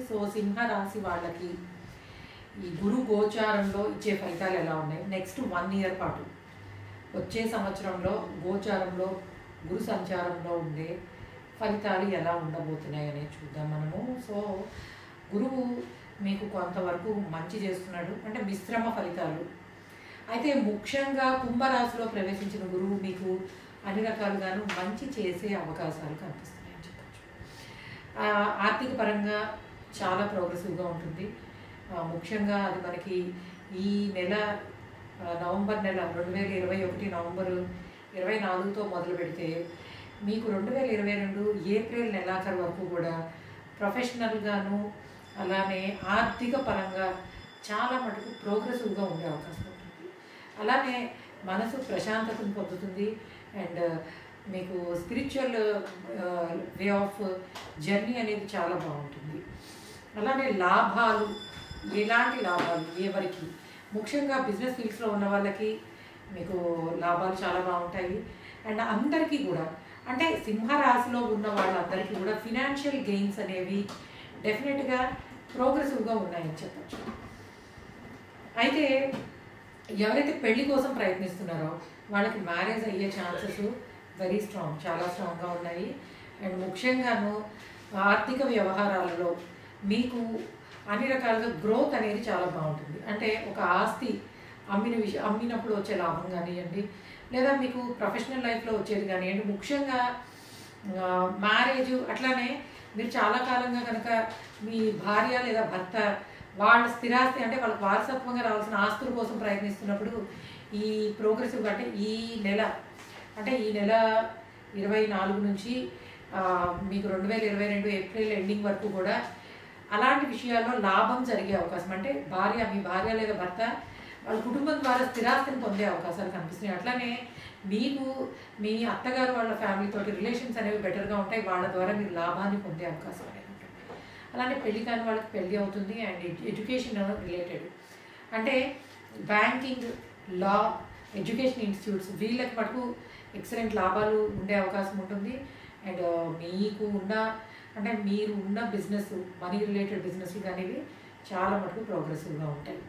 so సింహ రాశి వాళ్ళకి ఈ గురు గోచారంలో ఇచ్చే ఫలితాలు ఎలా ఉన్నాయి నెక్స్ట్ వన్ ఇయర్ పాటు వచ్చే సంవత్సరంలో గోచారంలో గురు సంచారంలో ఉండే ఫలితాలు ఎలా ఉండబోతున్నాయి అనేది చూద్దాం మనము సో గురువు మీకు కొంతవరకు మంచి చేస్తున్నాడు అంటే మిశ్రమ ఫలితాలు అయితే ముఖ్యంగా కుంభరాశిలో ప్రవేశించిన గురువు మీకు అన్ని రకాలుగాను మంచి చేసే అవకాశాలు కనిపిస్తున్నాయి అని చెప్పచ్చు ఆ, ఆర్థిక పరంగా చాలా ప్రోగ్రెసివ్గా ఉంటుంది ఆ, ముఖ్యంగా అది మనకి ఈ నెల ఆ, నవంబర్ నెల రెండు వేల ఇరవై ఒకటి నవంబర్ ఇరవై నాలుగుతో మొదలు పెడితే మీకు రెండు వేల ఇరవై రెండు ఏప్రిల్ నెలాఖరు వరకు కూడా ప్రొఫెషనల్గాను అలానే ఆర్థిక పరంగా చాలా మటుకు ప్రోగ్రెసివ్గా ఉండే అవకాశం ఉంటుంది అలానే మనసు ప్రశాంతతను పొందుతుంది అండ్ మీకు స్పిరిచువల్ వే ఆఫ్ జర్నీ అనేది చాలా బాగుంటుంది అలానే లాభాలు ఎలాంటి లాభాలు ఎవరికి ముఖ్యంగా బిజినెస్ ఫీల్డ్స్లో ఉన్న వాళ్ళకి మీకు లాభాలు చాలా బాగుంటాయి అండ్ అందరికీ కూడా అంటే సింహరాశిలో ఉన్న వాళ్ళందరికీ కూడా ఫినాన్షియల్ గెయిన్స్ అనేవి డెఫినెట్గా ప్రోగ్రెసివ్గా ఉన్నాయని చెప్పచ్చు అయితే ఎవరైతే పెళ్లి కోసం ప్రయత్నిస్తున్నారో వాళ్ళకి మ్యారేజ్ అయ్యే ఛాన్సెస్ వెరీ స్ట్రాంగ్ చాలా స్ట్రాంగ్గా ఉన్నాయి అండ్ ముఖ్యంగాను ఆర్థిక వ్యవహారాలలో మీకు అన్ని రకాలుగా గ్రోత్ అనేది చాలా బాగుంటుంది అంటే ఒక ఆస్తి అమ్మిన విషయం అమ్మినప్పుడు వచ్చే లాభం కానివ్వండి లేదా మీకు ప్రొఫెషనల్ లైఫ్లో వచ్చేది కానివ్వండి ముఖ్యంగా మ్యారేజ్ అట్లానే మీరు చాలా కాలంగా కనుక మీ భార్య లేదా భర్త వాళ్ళ స్థిరాస్తి అంటే వాళ్ళకి వారసత్వంగా రావాల్సిన ఆస్తుల కోసం ప్రయత్నిస్తున్నప్పుడు ఈ ప్రోగ్రెసివ్ అంటే ఈ నెల అంటే ఈ నెల ఇరవై నాలుగు నుంచి ఆ, మీకు రెండు వేల ఇరవై రెండు ఏప్రిల్ ఎండింగ్ వరకు కూడా అలాంటి విషయాల్లో లాభం జరిగే అవకాశం అంటే భార్య మీ భార్య లేదా భర్త వాళ్ళ కుటుంబం ద్వారా స్థిరాస్తిని పొందే అవకాశాలు కనిపిస్తున్నాయి అట్లానే మీకు మీ అత్తగారు వాళ్ళ ఫ్యామిలీ తోటి రిలేషన్స్ అనేవి బెటర్గా ఉంటాయి వాళ్ళ ద్వారా మీరు లాభాన్ని పొందే అవకాశం అనేది ఉంటుంది అలానే పెళ్లి కాని వాళ్ళకి పెళ్లి అవుతుంది అండ్ ఎడ్యుకేషన్ రిలేటెడ్ అంటే బ్యాంకింగ్ లా ఎడ్యుకేషన్ ఇన్స్టిట్యూట్స్ వీళ్ళకి మటుకు ఎక్సలెంట్ లాభాలు ఉండే అవకాశం ఉంటుంది అండ్ మీకు ఉన్న అంటే మీరు ఉన్న బిజినెస్ మనీ రిలేటెడ్ బిజినెస్ అనేవి చాలా మటుకు ప్రోగ్రెసివ్గా ఉంటాయి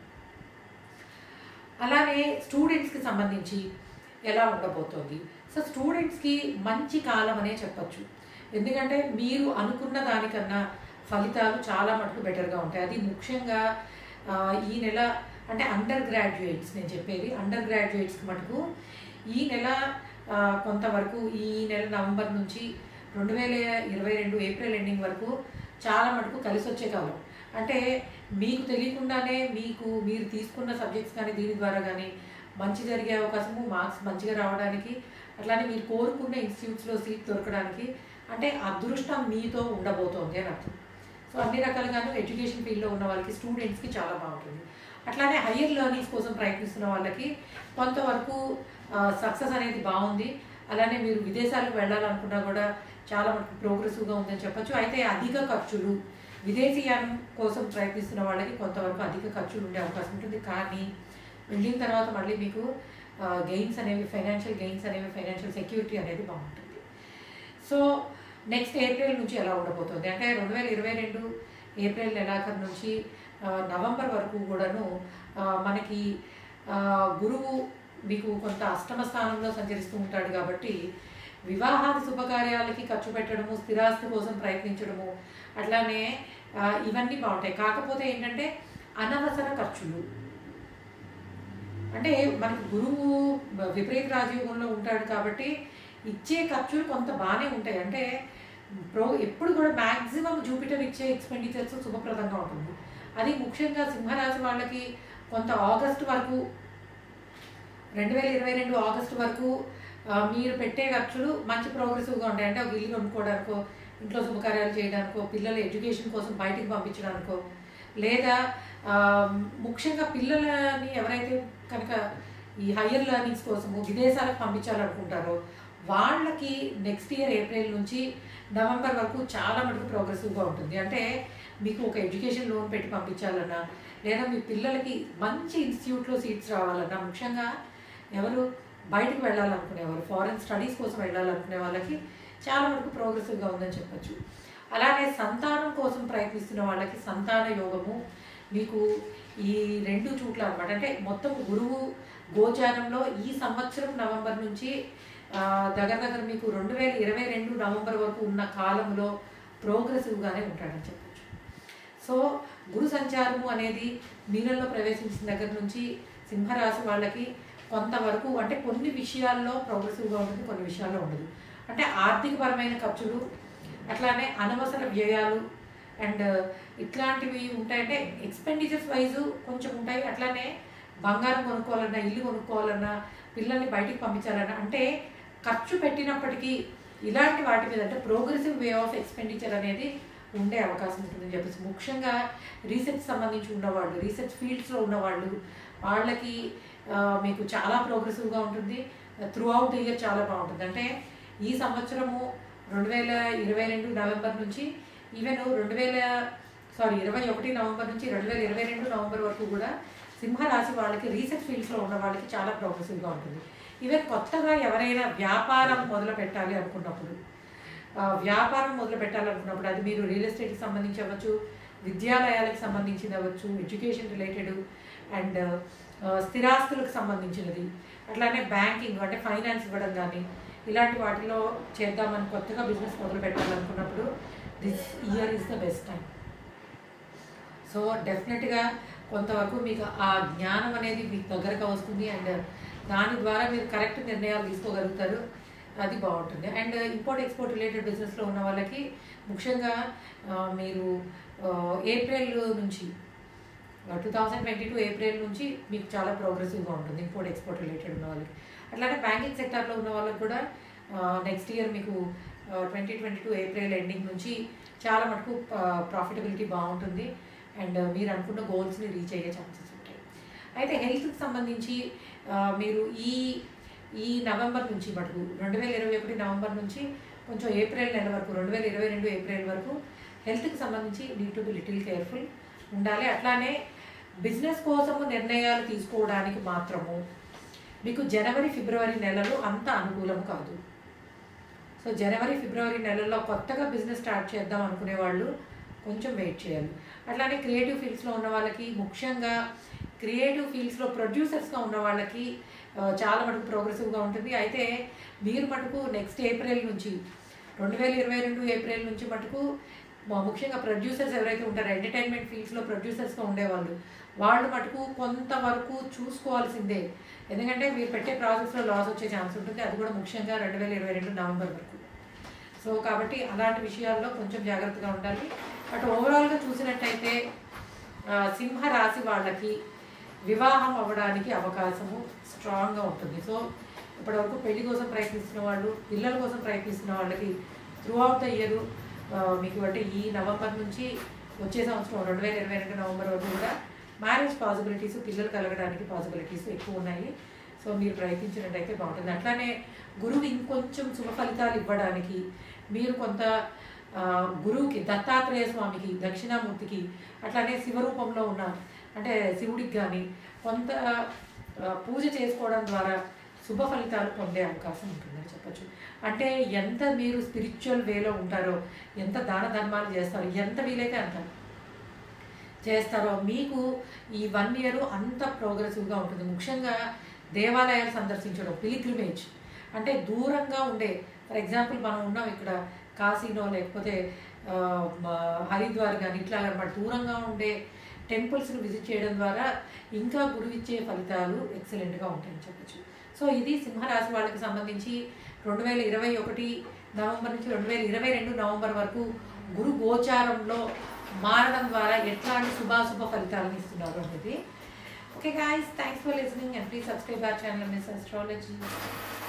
అలానే స్టూడెంట్స్కి సంబంధించి ఎలా ఉండబోతోంది సో స్టూడెంట్స్కి మంచి కాలం అనే చెప్పచ్చు ఎందుకంటే మీరు అనుకున్న దానికన్నా ఫలితాలు చాలా మటుకు బెటర్గా ఉంటాయి అది ముఖ్యంగా ఆ, ఈ నెల అంటే అండర్ గ్రాడ్యుయేట్స్ నేను చెప్పేది అండర్ గ్రాడ్యుయేట్స్కి మటుకు ఈ నెల ఆ, కొంతవరకు ఈ నెల నవంబర్ నుంచి రెండు వేల ఇరవై రెండు ఏప్రిల్ ఎండింగ్ వరకు చాలా మటుకు కలిసి వచ్చే కాలం అంటే మీకు తెలియకుండానే మీకు మీరు తీసుకున్న సబ్జెక్ట్స్ కానీ దీని ద్వారా కానీ మంచి జరిగే అవకాశము మార్క్స్ మంచిగా రావడానికి అట్లానే మీరు కోరుకున్న ఇన్స్టిట్యూట్స్లో సీట్ దొరకడానికి అంటే అదృష్టం మీతో ఉండబోతోంది అని అర్థం సో అన్ని రకాలుగాను ఎడ్యుకేషన్ ఫీల్డ్లో ఉన్న వాళ్ళకి స్టూడెంట్స్కి చాలా బాగుంటుంది అట్లానే హయ్యర్ లెర్నింగ్స్ కోసం ప్రయత్నిస్తున్న వాళ్ళకి కొంతవరకు సక్సెస్ అనేది బాగుంది అలానే మీరు విదేశాలకు వెళ్ళాలనుకున్నా కూడా చాలా మటుకు ప్రోగ్రెసివ్గా ఉందని చెప్పొచ్చు అయితే అధిక ఖర్చులు విదేశీయానం కోసం ప్రయత్నిస్తున్న వాళ్ళకి కొంతవరకు అధిక ఖర్చులు ఉండే అవకాశం ఉంటుంది కానీ వెళ్ళిన తర్వాత మళ్ళీ మీకు గెయిన్స్ అనేవి ఫైనాన్షియల్ గెయిన్స్ అనేవి ఫైనాన్షియల్ సెక్యూరిటీ అనేది బాగుంటుంది సో నెక్స్ట్ ఏప్రిల్ నుంచి ఎలా ఉండబోతుంది అంటే రెండు వేల ఇరవై రెండు ఏప్రిల్ నెలాఖరు నుంచి ఆ, నవంబర్ వరకు కూడాను ఆ, మనకి ఆ, గురువు మీకు కొంత అష్టమ స్థానంలో సంచరిస్తూ ఉంటాడు కాబట్టి వివాహాది శుభకార్యాలకి ఖర్చు పెట్టడము స్థిరాస్తి కోసం ప్రయత్నించడము అట్లానే ఆ, ఇవన్నీ బాగుంటాయి కాకపోతే ఏంటంటే అనవసర ఖర్చులు అంటే మనకి గురువు విపరీత రాజయోగంలో ఉంటాడు కాబట్టి ఇచ్చే ఖర్చులు కొంత బాగానే ఉంటాయి అంటే ప్రో ఎప్పుడు కూడా మ్యాక్సిమం జూపిటర్ ఇచ్చే ఎక్స్పెండిచర్స్ శుభప్రదంగా ఉంటుంది అది ముఖ్యంగా సింహరాశి వాళ్ళకి కొంత ఆగస్ట్ వరకు రెండు వేల ఇరవై రెండు ఆగస్టు వరకు ఆ, మీరు పెట్టే ఖర్చులు మంచి ప్రోగ్రెసివ్గా ఉంటాయి అంటే ఒక ఇల్లు కొనుక్కోవడానికో ఇంట్లో శుభకార్యాలు చేయడానికో పిల్లల ఎడ్యుకేషన్ కోసం బయటికి పంపించడానికో లేదా ఆ, ముఖ్యంగా పిల్లలని ఎవరైతే కనుక ఈ హయ్యర్ లెర్నింగ్స్ కోసము విదేశాలకు పంపించాలనుకుంటారో వాళ్ళకి నెక్స్ట్ ఇయర్ ఏప్రిల్ నుంచి నవంబర్ వరకు చాలా మటుకు ప్రోగ్రెసివ్గా ఉంటుంది అంటే మీకు ఒక ఎడ్యుకేషన్ లోన్ పెట్టి పంపించాలన్నా లేదా మీ పిల్లలకి మంచి ఇన్స్టిట్యూట్లో సీట్స్ రావాలన్నా ముఖ్యంగా ఎవరు బయటకు వెళ్ళాలనుకునేవారు ఫారెన్ స్టడీస్ కోసం వెళ్ళాలనుకునే వాళ్ళకి చాలా వరకు ప్రోగ్రెసివ్గా ఉందని చెప్పొచ్చు అలానే సంతానం కోసం ప్రయత్నిస్తున్న వాళ్ళకి సంతాన యోగము మీకు ఈ రెండు చూట్ల అనమాట అంటే మొత్తం గురువు గోచారంలో ఈ సంవత్సరం నవంబర్ నుంచి ఆ, దగ్గర దగ్గర మీకు రెండు వేల ఇరవై రెండు నవంబర్ వరకు ఉన్న కాలంలో ప్రోగ్రెసివ్గానే ఉంటాడని చెప్పచ్చు సో గురు సంచారము అనేది మీనంలో ప్రవేశించిన దగ్గర నుంచి సింహరాశి వాళ్ళకి కొంతవరకు అంటే కొన్ని విషయాల్లో ప్రోగ్రెసివ్గా ఉంటుంది కొన్ని విషయాల్లో ఉండదు అంటే ఆర్థికపరమైన ఖర్చులు అట్లానే అనవసర వ్యయాలు అండ్ ఇట్లాంటివి ఉంటాయంటే ఎక్స్పెండిచర్స్ వైజ్ కొంచెం ఉంటాయి అట్లానే బంగారం కొనుక్కోవాలన్నా ఇల్లు కొనుక్కోవాలన్నా పిల్లల్ని బయటికి పంపించాలన్నా అంటే ఖర్చు పెట్టినప్పటికీ ఇలాంటి వాటి మీద అంటే ప్రోగ్రెసివ్ వే ఆఫ్ ఎక్స్పెండిచర్ అనేది ఉండే అవకాశం ఉంటుందని చెప్పేసి ముఖ్యంగా రీసెర్చ్ సంబంధించి ఉన్నవాళ్ళు రీసెర్చ్ ఫీల్డ్స్లో ఉన్నవాళ్ళు వాళ్ళకి ఆ, మీకు చాలా ప్రోగ్రెసివ్గా ఉంటుంది త్రూ అవుట్ ద ఇయర్ చాలా బాగుంటుంది అంటే ఈ సంవత్సరము రెండు వేల ఇరవై రెండు నవంబర్ నుంచి ఈవెన్ రెండు వేల సారీ ఇరవై ఒకటి నవంబర్ నుంచి రెండు వేల ఇరవై రెండు నవంబర్ వరకు కూడా సింహరాశి వాళ్ళకి రీసెర్చ్ ఫీల్డ్స్లో ఉన్న వాళ్ళకి చాలా ప్రోగ్రెసివ్గా ఉంటుంది ఈవెన్ కొత్తగా ఎవరైనా వ్యాపారం మొదలు పెట్టాలి అనుకున్నప్పుడు ఆ, వ్యాపారం మొదలు పెట్టాలనుకున్నప్పుడు అది మీరు రియల్ ఎస్టేట్కి సంబంధించి అవ్వచ్చు విద్యాలయాలకు సంబంధించింది అవ్వచ్చు ఎడ్యుకేషన్ రిలేటెడ్ అండ్ స్థిరాస్తులకు సంబంధించినది అట్లానే బ్యాంకింగ్ అంటే ఫైనాన్స్ ఇవ్వడం కానీ ఇలాంటి వాటిలో చేద్దామని కొత్తగా బిజినెస్ మొదలు పెట్టాలనుకున్నప్పుడు this year is the best time so డెఫినెట్గా కొంతవరకు మీకు ఆ జ్ఞానం అనేది మీకు దగ్గరగా వస్తుంది అండ్ దాని ద్వారా మీరు కరెక్ట్ నిర్ణయాలు తీసుకోగలుగుతారు అది బాగుంటుంది అండ్ ఇంపోర్ట్ ఎక్స్పోర్ట్ రిలేటెడ్ బిజినెస్లో ఉన్న వాళ్ళకి ముఖ్యంగా ఆ, మీరు ఆ, ఏప్రిల్ నుంచి two thousand twenty two April నుంచి మీకు చాలా ప్రోగ్రెసివ్గా ఉంటుంది ఇంపోర్ట్ ఎక్స్పోర్ట్ రిలేటెడ్ ఉన్న వాళ్ళకి అట్లానే బ్యాంకింగ్ సెక్టార్లో ఉన్న వాళ్ళకి కూడా నెక్స్ట్ ఇయర్ మీకు twenty twenty two April ending నుంచి చాలా మటుకు ప్రాఫిటబిలిటీ బాగుంటుంది అండ్ మీరు అనుకున్న గోల్స్ని రీచ్ అయ్యే ఛాన్సెస్ ఉంటాయి అయితే హెల్త్కి సంబంధించి ఆ, మీరు ఈ ఈ నవంబర్ నుంచి మటుకు రెండు వేల ఇరవై ఒకటి నవంబర్ నుంచి కొంచెం ఏప్రిల్ నెల వరకు రెండు వేల ఇరవై రెండు ఏప్రిల్ వరకు హెల్త్కి సంబంధించి need to be little careful ఉండాలి అట్లానే బిజినెస్ కోసము నిర్ణయాలు తీసుకోవడానికి మాత్రము మీకు జనవరి ఫిబ్రవరి నెలలు అంత అనుకూలం కాదు సో జనవరి ఫిబ్రవరి నెలల్లో కొత్తగా బిజినెస్ స్టార్ట్ చేద్దాం అనుకునే వాళ్ళు కొంచెం వెయిట్ చేయాలి అట్లానే క్రియేటివ్ ఫీల్డ్స్లో ఉన్న వాళ్ళకి ముఖ్యంగా క్రియేటివ్ ఫీల్డ్స్లో ప్రొడ్యూసర్స్గా ఉన్న వాళ్ళకి ఆ, చాలా మటుకు ప్రోగ్రెసివ్గా ఉంటుంది అయితే మీరు మటుకు నెక్స్ట్ ఏప్రిల్ నుంచి రెండు వేల ఇరవై రెండు ఏప్రిల్ నుంచి మటుకు మా ముఖ్యంగా ప్రొడ్యూసర్స్ ఎవరైతే ఉంటారో ఎంటర్టైన్మెంట్ ఫీల్డ్స్లో ప్రొడ్యూసర్స్గా ఉండేవాళ్ళు వాళ్ళు మటుకు కొంతవరకు చూసుకోవాల్సిందే ఎందుకంటే మీరు పెట్టే ప్రాజెక్ట్స్లో లాస్ వచ్చే ఛాన్స్ ఉంటుంది అది కూడా ముఖ్యంగా రెండు వేల ఇరవై రెండు నవంబర్ వరకు సో కాబట్టి అలాంటి విషయాల్లో కొంచెం జాగ్రత్తగా ఉండాలి బట్ ఓవరాల్గా చూసినట్టయితే ఆ, సింహ రాశి వాళ్ళకి వివాహం అవ్వడానికి అవకాశము స్ట్రాంగ్గా ఉంటుంది సో ఇప్పటివరకు పెళ్లి కోసం ప్రయత్నిస్తున్న వాళ్ళు పిల్లల కోసం ప్రయత్నిస్తున్న వాళ్ళకి త్రూ అవుట్ ద ఇయర్ మీకు అంటే ఈ నవంబర్ నుంచి వచ్చే సంవత్సరం రెండు వేల ఇరవై రెండు నవంబర్ వరకు కూడా మ్యారేజ్ పాసిబిలిటీస్ పిల్లలు కలగడానికి పాసిబిలిటీస్ ఎక్కువ ఉన్నాయి సో మీరు ప్రయత్నించినట్టయితే బాగుంటుంది అట్లానే గురువు ఇంకొంచెం శుభ ఫలితాలు ఇవ్వడానికి మీరు కొంత ఆ, గురువుకి దత్తాత్రేయ స్వామికి దక్షిణామూర్తికి అట్లానే శివరూపంలో ఉన్న అంటే శివుడికి కానీ కొంత ఆ, పూజ చేసుకోవడం ద్వారా శుభ ఫలితాలు పొందే అవకాశం ఉంటుందని చెప్పొచ్చు అంటే ఎంత మీరు స్పిరిచువల్ వేలో ఉంటారో ఎంత దాన ధర్మాలు చేస్తారో ఎంత వీలైతే అంత చేస్తారో మీకు ఈ వన్ ఇయర్ అంత ప్రోగ్రెసివ్గా ఉంటుంది ముఖ్యంగా దేవాలయాలు సందర్శించడం పిలిగ్రిమేజ్ అంటే దూరంగా ఉండే ఫర్ ఎగ్జాంపుల్ మనం ఉన్నాం ఇక్కడ కాశీనో లేకపోతే ఆ, మ- హరిద్వార్ కానీ ఇట్లా అనమాట దూరంగా ఉండే టెంపుల్స్ని విజిట్ చేయడం ద్వారా ఇంకా గురువిచ్చే ఫలితాలు ఎక్సలెంట్గా ఉంటాయని చెప్పచ్చు సో ఇది సింహరాశి వాళ్ళకి సంబంధించి రెండు వేల ఇరవై ఒకటి నవంబర్ నుంచి రెండు వేల ఇరవై రెండు నవంబర్ వరకు గురు గోచారంలో మారడం ద్వారా ఎట్లాంటి శుభాశుభ ఫలితాలను ఇస్తున్నారు అనేది okay guys thanks for listening and please subscribe our channel Miss astrology